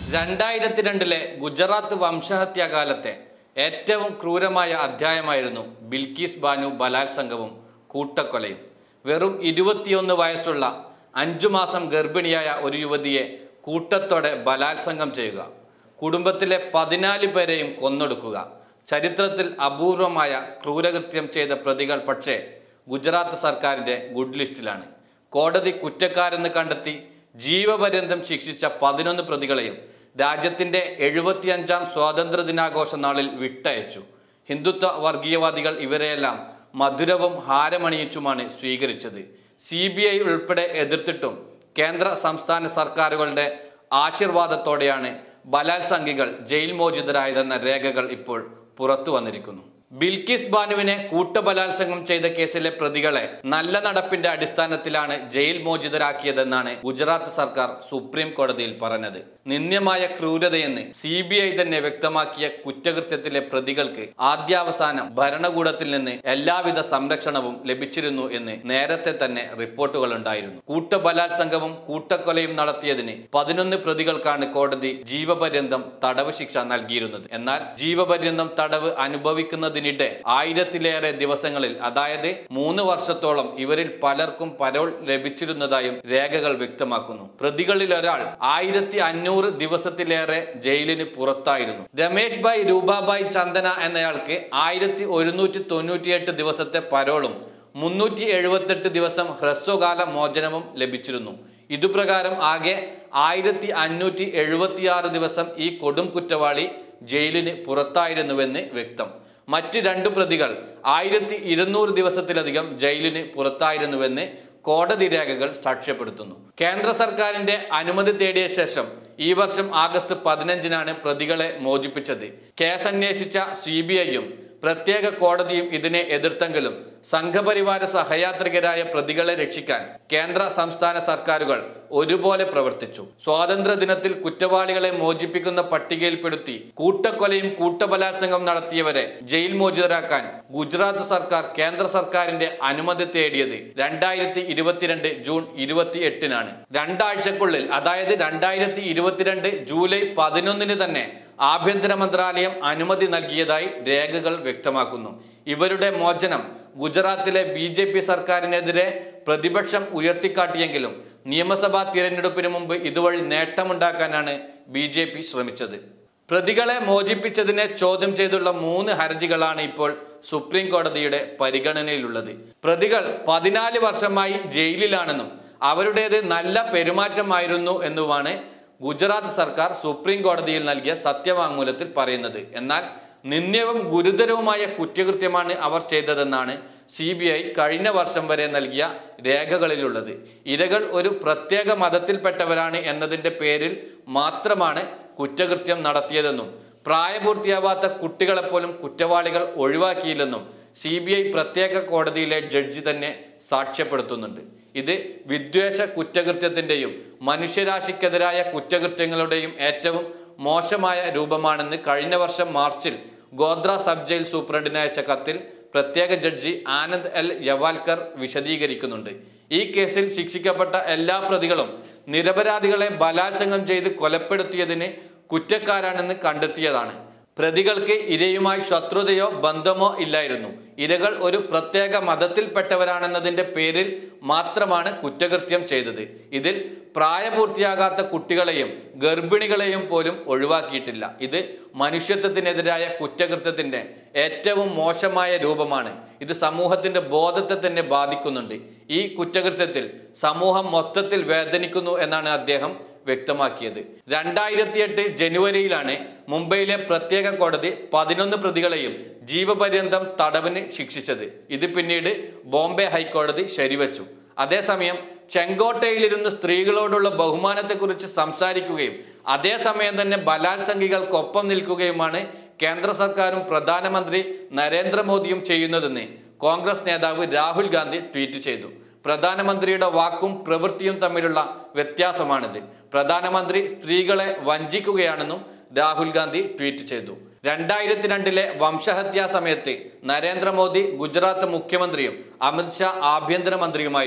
രണ്ടായിരത്തി രണ്ടിലെ ഗുജറാത്ത് വംശഹത്യാകാലത്തെ ഏറ്റവും ക്രൂരമായ അധ്യായമായിരുന്നു ബിൽക്കീസ് ബാനു ബലാത്സംഗവും കൂട്ടക്കൊലയും വെറും ഇരുപത്തിയൊന്ന് വയസ്സുള്ള അഞ്ചു മാസം ഗർഭിണിയായ ഒരു യുവതിയെ കൂട്ടത്തോടെ ബലാത്സംഗം ചെയ്യുക കുടുംബത്തിലെ പതിനാല് പേരെയും കൊന്നൊടുക്കുക ചരിത്രത്തിൽ അപൂർവമായ ക്രൂരകൃത്യം ചെയ്ത പ്രതികൾ പക്ഷേ ഗുജറാത്ത് സർക്കാരിൻ്റെ ഗുഡ് ലിസ്റ്റിലാണ് കോടതി കുറ്റക്കാരെന്ന് കണ്ടെത്തി ജീവപര്യന്തം ശിക്ഷിച്ച പതിനൊന്ന് പ്രതികളെയും രാജ്യത്തിന്റെ എഴുപത്തിയഞ്ചാം സ്വാതന്ത്ര്യ ദിനാഘോഷ നാളിൽ വിട്ടയച്ചു ഹിന്ദുത്വ വർഗീയവാദികൾ ഇവരെയെല്ലാം മധുരവും ഹാരമണിയിച്ചുമാണ് സ്വീകരിച്ചത് സി ബി ഐ ഉൾപ്പെടെ എതിർത്തിട്ടും കേന്ദ്ര സംസ്ഥാന സർക്കാരുകളുടെ ആശീർവാദത്തോടെയാണ് ബലാത്സംഗികൾ ജയിൽ മോചിതരായതെന്ന രേഖകൾ ഇപ്പോൾ പുറത്തു വന്നിരിക്കുന്നു ബിൽക്കിസ് ബാനുവിനെ കൂട്ടബലാത്സംഗം ചെയ്ത കേസിലെ പ്രതികളെ നല്ല നടപ്പിന്റെ അടിസ്ഥാനത്തിലാണ് ജയിൽ മോചിതരാക്കിയതെന്നാണ് ഗുജറാത്ത് സർക്കാർ സുപ്രീം കോടതിയിൽ പറഞ്ഞത് നിന്ദ്യമായ ക്രൂരതയെന്ന് സി ബി ഐ തന്നെ വ്യക്തമാക്കിയ കുറ്റകൃത്യത്തിലെ പ്രതികൾക്ക് ആദ്യാവസാനം ഭരണകൂടത്തിൽ നിന്ന് എല്ലാവിധ സംരക്ഷണവും ലഭിച്ചിരുന്നു എന്ന് നേരത്തെ തന്നെ റിപ്പോർട്ടുകൾ ഉണ്ടായിരുന്നു കൂട്ടബലാത്സംഗവും കൂട്ടക്കൊലയും നടത്തിയതിന് പതിനൊന്ന് പ്രതികൾക്കാണ് കോടതി ജീവപര്യന്തം തടവ് ശിക്ഷ നൽകിയിരുന്നത് എന്നാൽ ജീവപര്യന്തം തടവ് അനുഭവിക്കുന്നതിനിടെ ആയിരത്തിലേറെ ദിവസങ്ങളിൽ അതായത് മൂന്ന് വർഷത്തോളം ഇവരിൽ പലർക്കും പരോൾ ലഭിച്ചിരുന്നതായും രേഖകൾ വ്യക്തമാക്കുന്നു പ്രതികളിൽ ഒരാൾ ആയിരത്തി അഞ്ഞൂറ് ദിവസത്തിലേറെ ജയിലിന് പുറത്തായിരുന്നു രമേശ് ഭായ് രൂപാഭായ് ചന്ദന എന്നയാൾക്ക് ആയിരത്തി ഒരുന്നൂറ്റി തൊണ്ണൂറ്റിയെട്ട് ദിവസത്തെ പരോളും മുന്നൂറ്റി എഴുപത്തെട്ട് ദിവസം ഹ്രസ്വകാല മോചനവും ലഭിച്ചിരുന്നു ഇതുപ്രകാരം ആകെ ആയിരത്തി അഞ്ഞൂറ്റി എഴുപത്തിയാറ് ദിവസം ഈ കൊടും കുറ്റവാളി ജയിലിന് പുറത്തായിരുന്നുവെന്ന് വ്യക്തം മറ്റ് രണ്ടു പ്രതികൾ ആയിരത്തി ഇരുന്നൂറ് ദിവസത്തിലധികം ജയിലിന് പുറത്തായിരുന്നുവെന്ന് കോടതി രേഖകൾ സാക്ഷ്യപ്പെടുത്തുന്നു കേന്ദ്ര സർക്കാരിന്റെ അനുമതി തേടിയ ശേഷം ഈ വർഷം ആഗസ്റ്റ് പതിനഞ്ചിനാണ് പ്രതികളെ മോചിപ്പിച്ചത് കേസ് അന്വേഷിച്ച സി ബി ഐയും പ്രത്യേക കോടതിയും ഇതിനെ എതിർത്തെങ്കിലും സംഘപരിവാര സഹയാത്രികരായ പ്രതികളെ രക്ഷിക്കാൻ കേന്ദ്ര സംസ്ഥാന സർക്കാരുകൾ ഒരുപോലെ പ്രവർത്തിച്ചു സ്വാതന്ത്ര്യ ദിനത്തിൽ കുറ്റവാളികളെ മോചിപ്പിക്കുന്ന പട്ടികയിൽപ്പെടുത്തി കൂട്ടക്കൊലയും കൂട്ടബലാത്സംഗം നടത്തിയവരെ ജയിൽ മോചിതരാക്കാൻ ഗുജറാത്ത് സർക്കാർ കേന്ദ്ര സർക്കാരിന്റെ അനുമതി തേടിയത് രണ്ടായിരത്തി ഇരുപത്തിരണ്ട് ജൂൺ ഇരുപത്തി എട്ടിനാണ് രണ്ടാഴ്ചക്കുള്ളിൽ അതായത് രണ്ടായിരത്തി ഇരുപത്തിരണ്ട് ജൂലൈ പതിനൊന്നിന് തന്നെ ആഭ്യന്തര മന്ത്രാലയം അനുമതി നൽകിയതായി രേഖകൾ വ്യക്തമാക്കുന്നു ഇവരുടെ മോചനം ഗുജറാത്തിലെ ബി ജെ പി സർക്കാരിനെതിരെ പ്രതിപക്ഷം ഉയർത്തിക്കാട്ടിയെങ്കിലും നിയമസഭാ തിരഞ്ഞെടുപ്പിന് മുമ്പ് ഇതുവഴി നേട്ടമുണ്ടാക്കാനാണ് ബി ജെ പി ശ്രമിച്ചത് പ്രതികളെ മോചിപ്പിച്ചതിനെ ചോദ്യം ചെയ്തുള്ള മൂന്ന് ഹർജികളാണ് ഇപ്പോൾ സുപ്രീം കോടതിയുടെ പരിഗണനയിലുള്ളത് പ്രതികൾ പതിനാല് വർഷമായി ജയിലിലാണെന്നും അവരുടേത് നല്ല പെരുമാറ്റമായിരുന്നു എന്നുമാണ് ഗുജറാത്ത് സർക്കാർ സുപ്രീം കോടതിയിൽ നൽകിയ സത്യവാങ്മൂലത്തിൽ പറയുന്നത് എന്നാൽ നിന്ദ്യവും ഗുരുതരവുമായ കുറ്റകൃത്യമാണ് അവർ ചെയ്തതെന്നാണ് സി ബി ഐ കഴിഞ്ഞ വർഷം വരെ നൽകിയ രേഖകളിലുള്ളത് ഇരകൾ ഒരു പ്രത്യേക മതത്തിൽപ്പെട്ടവരാണ് എന്നതിൻ്റെ പേരിൽ മാത്രമാണ് കുറ്റകൃത്യം നടത്തിയതെന്നും പ്രായപൂർത്തിയാവാത്ത കുട്ടികളെപ്പോലും കുറ്റവാളികൾ ഒഴിവാക്കിയില്ലെന്നും സി ബി ഐ പ്രത്യേക കോടതിയിലെ ജഡ്ജി തന്നെ സാക്ഷ്യപ്പെടുത്തുന്നുണ്ട് ഇത് വിദ്വേഷ കുറ്റകൃത്യത്തിൻ്റെയും മനുഷ്യരാശിക്കെതിരായ കുറ്റകൃത്യങ്ങളുടെയും ഏറ്റവും മോശമായ രൂപമാണെന്ന് കഴിഞ്ഞ വർഷം മാർച്ചിൽ ഗോദ്ര സബ് ജയിൽ സൂപ്രണ്ടിന് അയച്ച കത്തിൽ പ്രത്യേക ജഡ്ജി ആനന്ദ് എൽ യവാൽക്കർ വിശദീകരിക്കുന്നുണ്ട് ഈ കേസിൽ ശിക്ഷിക്കപ്പെട്ട എല്ലാ പ്രതികളും നിരപരാധികളെ ബലാത്സംഗം ചെയ്ത് കൊലപ്പെടുത്തിയതിന് കുറ്റക്കാരാണെന്ന് കണ്ടെത്തിയതാണ് പ്രതികൾക്ക് ഇരയുമായി ശത്രുതയോ ബന്ധമോ ഇല്ലായിരുന്നു ഇരകൾ ഒരു പ്രത്യേക മതത്തിൽപ്പെട്ടവരാണെന്നതിൻ്റെ പേരിൽ മാത്രമാണ് കുറ്റകൃത്യം ചെയ്തത് ഇതിൽ പ്രായപൂർത്തിയാകാത്ത കുട്ടികളെയും ഗർഭിണികളെയും പോലും ഒഴിവാക്കിയിട്ടില്ല ഇത് മനുഷ്യത്വത്തിനെതിരായ കുറ്റകൃത്യത്തിൻ്റെ ഏറ്റവും മോശമായ രൂപമാണ് ഇത് സമൂഹത്തിൻ്റെ ബോധത്തെ തന്നെ ബാധിക്കുന്നുണ്ട് ഈ കുറ്റകൃത്യത്തിൽ സമൂഹം മൊത്തത്തിൽ വേദനിക്കുന്നു എന്നാണ് അദ്ദേഹം വ്യക്തമാക്കിയത് രണ്ടായിരത്തി എട്ട് ജനുവരിയിലാണ് മുംബൈയിലെ പ്രത്യേക കോടതി പതിനൊന്ന് പ്രതികളെയും ജീവപര്യന്തം തടവിന് ശിക്ഷിച്ചത് ഇത് പിന്നീട് ബോംബെ ഹൈക്കോടതി ശരിവച്ചു അതേസമയം ചെങ്കോട്ടയിലിരുന്ന് സ്ത്രീകളോടുള്ള ബഹുമാനത്തെക്കുറിച്ച് സംസാരിക്കുകയും അതേസമയം തന്നെ ബലാത്സംഗികൾക്കൊപ്പം നിൽക്കുകയുമാണ് കേന്ദ്ര സർക്കാരും പ്രധാനമന്ത്രി നരേന്ദ്രമോദിയും ചെയ്യുന്നതെന്ന് കോൺഗ്രസ് നേതാവ് രാഹുൽ ഗാന്ധി ട്വീറ്റ് ചെയ്തു പ്രധാനമന്ത്രിയുടെ വാക്കും പ്രവൃത്തിയും തമ്മിലുള്ള വ്യത്യാസമാണിത് പ്രധാനമന്ത്രി സ്ത്രീകളെ വഞ്ചിക്കുകയാണെന്നും രാഹുൽ ഗാന്ധി ട്വീറ്റ് ചെയ്തു രണ്ടായിരത്തി രണ്ടിലെ വംശഹത്യാ സമയത്ത് നരേന്ദ്രമോദി ഗുജറാത്ത് മുഖ്യമന്ത്രിയും അമിത്ഷാ ആഭ്യന്തരമന്ത്രിയുമായിരുന്നു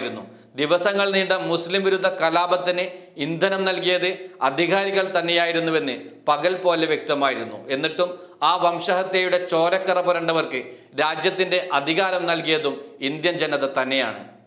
ദിവസങ്ങൾ നീണ്ട മുസ്ലിം വിരുദ്ധ കലാപത്തിന് ഇന്ധനം നൽകിയത് അധികാരികൾ തന്നെയായിരുന്നുവെന്ന് പകൽ പോലെ വ്യക്തമായിരുന്നു എന്നിട്ടും ആ വംശഹത്യയുടെ ചോരക്കറ പുരണ്ടവർക്ക് രാജ്യത്തിന്റെ അധികാരം നൽകിയതും ഇന്ത്യൻ ജനത തന്നെയാണ്